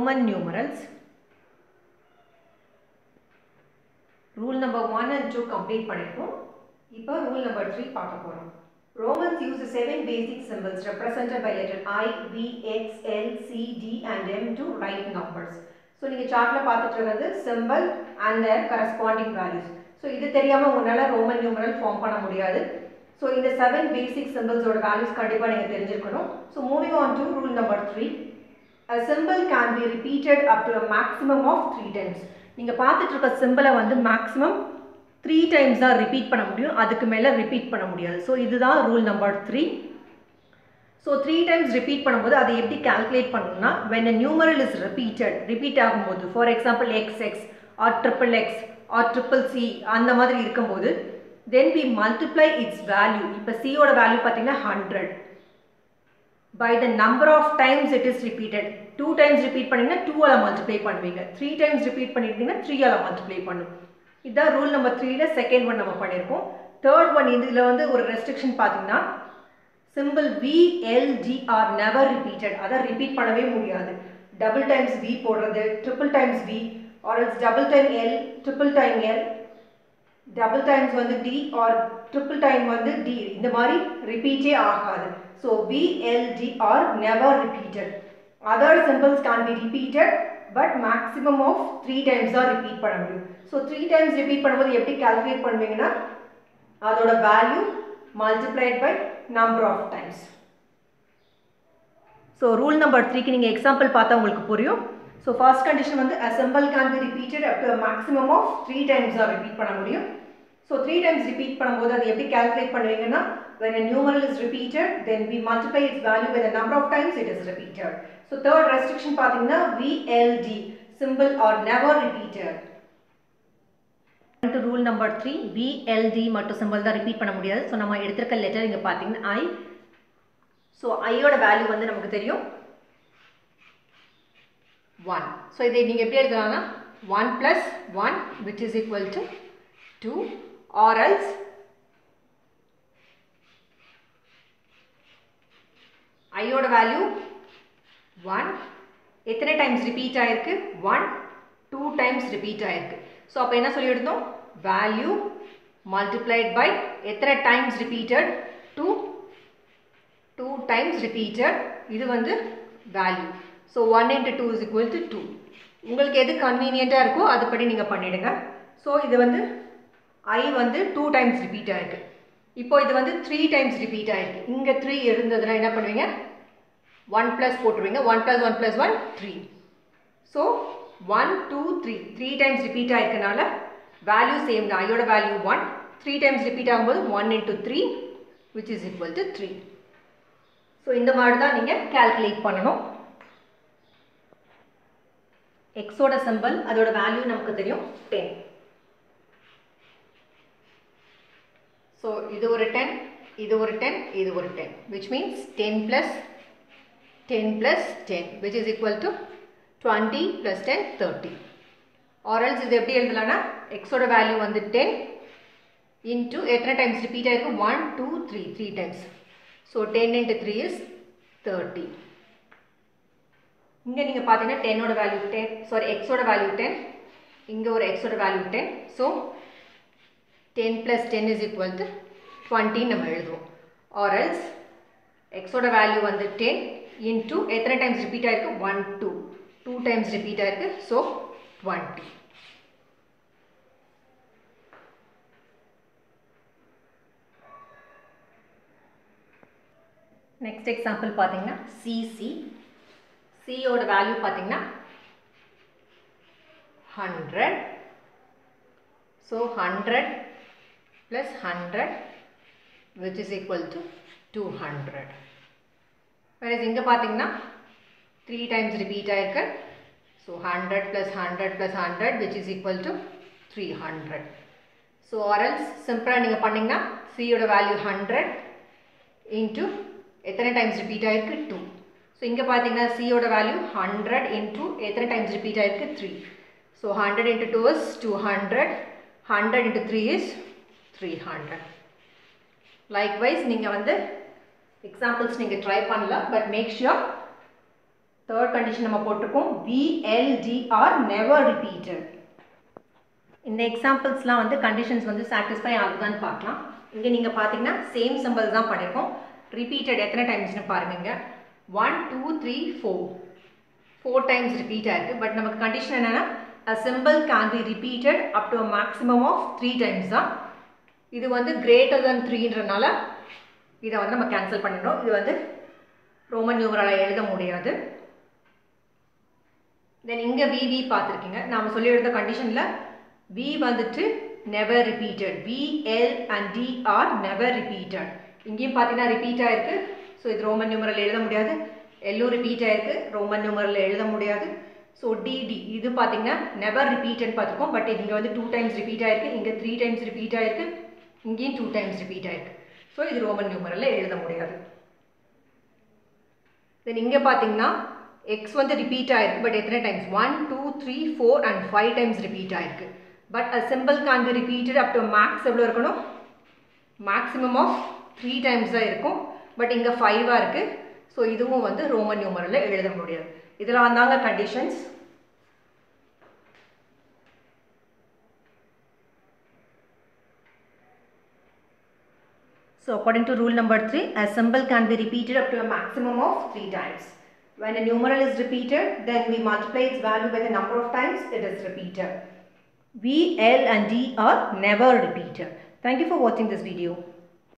Roman numerals. Rule number one and two complete பண்ணியிருக்கோம் இப்போ rule number three பார்க்க போகிறோம் Romans use the seven basic symbols represented by letter I, V, X, L, C, D and M to write numbers. So நீங்கள் சார்ட்டில் பார்த்துட்டு இருக்கிறது symbol and their corresponding values. So இது தெரியாமல் உங்களால் ரோமன் நியூமரல் ஃபார்ம் பண்ண முடியாது ஸோ இந்த செவன் பேசிக் சிம்பிள்ஸோட வேல்யூஸ் கண்டிப்பாக நீங்கள் தெரிஞ்சிருக்கணும் so moving on to rule number three a symbol can be repeated up to a maximum of three times நீங்கள் பார்த்துட்டு இருக்க சிம்பிளை வந்து மேக்ஸிமம் த்ரீ டைம்ஸ் தான் ரிப்பீட் பண்ண முடியும் அதுக்கு மேலே ரிப்பீட் பண்ண முடியாது ஸோ இதுதான் rule number three so three times repeat பண்ணும்போது அதை எப்படி கால்குலேட் பண்ணணும்னா when a numeral is repeated repeat ஆகும்போது for example X X or triple X or triple C அந்த மாதிரி இருக்கும்போது then we multiply its value இப்போ சியோட வேல்யூ பார்த்தீங்கன்னா hundred by the number of times it is repeated two times repeat பண்ணிங்கன்னா டூவால் multiply பண்ணுவீங்க த்ரீ டைம்ஸ் ரிப்பீட் பண்ணியிருந்தீங்கன்னா த்ரீயால் மல்டிப்ளை பண்ணும் இதுதான் ரூல் நம்பர் த்ரீல செகண்ட் ஒன் நம்ம பண்ணியிருக்கோம் தேர்ட் ஒன் இதில் வந்து ஒரு ரெஸ்ட்ரிக்ஷன் பார்த்தீங்கன்னா symbol V L D are never repeated அதை ரிப்பீட் பண்ணவே முடியாது டபுள் டைம்ஸ் வி போடுறது triple times V or it's double time L triple time L double times வந்து டி ஆர் ட்ரிபிள் டைம் வந்து டி இந்த மாதிரி ரிப்பீட்டே ஆகாது so V L D are never repeated other symbols can be repeated but maximum of three times தான் repeat பண்ண முடியும் so three times repeat பண்ணும்போது எப்படி கால்குலேட் பண்ணுவீங்கன்னா அதோட value multiplied by number of times so rule number த்ரீக்கு நீங்கள் example பார்த்தா உங்களுக்கு புரியும் ஸோ ஃபர்ஸ்ட் கண்டிஷன் வந்து a symbol can be repeated up to maximum of three times தான் ரிப்பீட் பண்ண முடியும் ஸோ த்ரீ டைம்ஸ் ரிப்பீட் பண்ணும்போது அது எப்படி கால்குலேட் பண்ணுவீங்கன்னா when a numeral is repeated then we multiply its value by the number of times it is repeated so third restriction பார்த்தீங்கன்னா VLD symbol are never repeated to rule number 3 VLD மட்டும் symbol தான் repeat பண்ண முடியாது so நம்ம எடுத்திருக்க letter இங்கே பார்த்தீங்கன்னா ஐ so ஐயோட வேல்யூ வந்து நமக்கு தெரியும் ஒன் ஸோ இதை நீங்கள் எப்படி எழுதலாம்னா one plus one which is equal to two or else ஐயோட வேல்யூ ஒன் எத்தனை டைம்ஸ் ரிப்பீட் ஆயிருக்கு ஒன் டூ டைம்ஸ் ரிப்பீட் ஆயிருக்கு ஸோ அப்போ என்ன சொல்லியிருந்தோம் வேல்யூ மல்டிப்ளைட் பை எத்தனை times repeated two two times repeated இது வந்து value so one into two is equal to two உங்களுக்கு எது கன்வீனியண்ட்டாக இருக்கோ அதுபடி நீங்கள் பண்ணிவிடுங்க ஸோ இது வந்து ஐ வந்து டூ டைம்ஸ் ரிப்பீட் ஆயிருக்கு இப்போ இது வந்து த்ரீ டைம்ஸ் ரிப்பீட் ஆயிருக்கு இங்கே த்ரீ இருந்ததுன்னா என்ன பண்ணுவீங்க ஒன் ப்ளஸ் போட்டுருவீங்க one plus one plus one three so one two three three times repeat ஆயிருக்கனால வேல்யூ சேம் தான் ஐயோட value one three times repeat ஆகும்போது one into three which is equal to three so இந்த மாதிரி தான் நீங்கள் calculate பண்ணணும் எக்ஸோட சிம்பிள் அதோட வேல்யூ நமக்கு தெரியும் டென் ஸோ இது ஒரு டென் இது ஒரு டென் இது ஒரு ten which means ten plus ten plus ten which is equal to twenty plus ten thirty or else இது எப்படி எழுதலாம்னா எக்ஸோட வேல்யூ வந்து டென் இன்ட்டு எத்தனை டைம்ஸ் ரிப்பீட் ஆகிருக்கு one two three three times so ten into three is thirty இங்கே நீங்கள் பார்த்தீங்கன்னா டென்னோட வேல்யூ டென் சாரி எக்ஸோட வேல்யூ டென் இங்கே ஒரு எக்ஸோட value ten so ten plus ten is equal to டுவெண்ட்டின்னு நம்ம எழுதுவோம் ஆர்எல்ஸ் எக்ஸோட வேல்யூ வந்து டென் இன்ட்டு எத்தனை டைம்ஸ் ரிப்பீட் ஆயிருக்கு one two two times repeat ஆயிருக்கு ஸோ டுவெண்ட்டி நெக்ஸ்ட் எக்ஸாம்பிள் பார்த்தீங்கன்னா சிசி சியோட வேல்யூ பார்த்தீங்கன்னா hundred so hundred plus hundred which is equal to two hundred வேறு இங்கே பார்த்தீங்கன்னா த்ரீ டைம்ஸ் ரிப்பீட் ஆயிருக்கு so hundred plus hundred plus hundred which is equal to three hundred so or else சிம்பிளாக நீங்கள் பண்ணிங்கன்னா சியோட வேல்யூ ஹண்ட்ரட் இன்ட்டு எத்தனை times repeat ஆயிருக்கு டூ ஸோ இங்கே பார்த்தீங்கன்னா சியோட வேல்யூ ஹண்ட்ரட் இன்ட்டு எத்தனை டைம்ஸ் ரிப்பீட் ஆயிருக்கு three so hundred into two is two hundred hundred into three is three hundred likewise நீங்கள் வந்து எக்ஸாம்பிள்ஸ் நீங்கள் ட்ரை பண்ணலாம் but make sure third condition நம்ம போட்டிருக்கோம் விஎல்டி ஆர் நெவர் ரிப்பீட்டட் இந்த எக்ஸாம்பிள்ஸ்லாம் வந்து கண்டிஷன்ஸ் வந்து சாட்டிஸ்ஃபை ஆகுதான்னு பார்க்கலாம் இங்கே நீங்கள் பார்த்தீங்கன்னா சேம் சிம்பிள் தான் பண்ணியிருக்கோம் ரிப்பீட்டட் எத்தனை டைம்ஸ்னு பாருங்க one two three four four times repeat ஆயிருக்கு பட் நமக்கு கண்டிஷன் என்னென்னா a symbol can be repeated up to maximum of three times தான் இது வந்து கிரேட்டர் தென் த்ரீன்றனால இதை வந்து நம்ம கேன்சல் பண்ணிடணும் இது வந்து ரோமன் நியூமரால் எழுத முடியாது தென் இங்கே விவி பார்த்துருக்கீங்க நாம் சொல்லி எழுத கண்டிஷனில் வி வந்துட்டு never repeated V L and D are never repeated இங்கேயும் பார்த்தீங்கன்னா ரிப்பீட் ஆயிருக்கு ஸோ இது ரோமன் நியூமரல் எழுத முடியாது எல்லோ ரிப்பீட் ஆயிருக்கு ரோமன் நியூமரல் எழுத முடியாது ஸோ டிடி இது பார்த்தீங்கன்னா நெவர் ரிப்பீட்டட் பார்த்துருக்கோம் பட் இங்கே வந்து டூ டைம்ஸ் ரிப்பீட் ஆயிருக்கு இங்கே த்ரீ டைம்ஸ் ரிப்பீட் ஆயிருக்கு இங்கேயும் டூ டைம்ஸ் ரிப்பீட் ஆயிருக்கு ஸோ இது ரோமன் நியூமரலில் எழுத முடியாது தென் இங்கே பார்த்தீங்கன்னா எக்ஸ் வந்து ரிப்பீட் ஆயிருக்கு பட் எத்தனை times one two three four and five times repeat ஆயிருக்கு but a symbol can be repeated up to max எவ்வளோ இருக்கணும் மேக்ஸிமம் ஆஃப் த்ரீ டைம்ஸ் தான் இருக்கும் பட் இங்கே ஃபைவாக இருக்குது ஸோ இதுவும் வந்து ரோமன் நியூமரில் எழுத முடியாது இதில் வந்தாங்க conditions So according to rule number 3, a symbol can be repeated up to a maximum of 3 times. When a numeral is repeated, then we multiply its value by the number of times it is repeated. V, L and D are never repeated. Thank you for watching this video.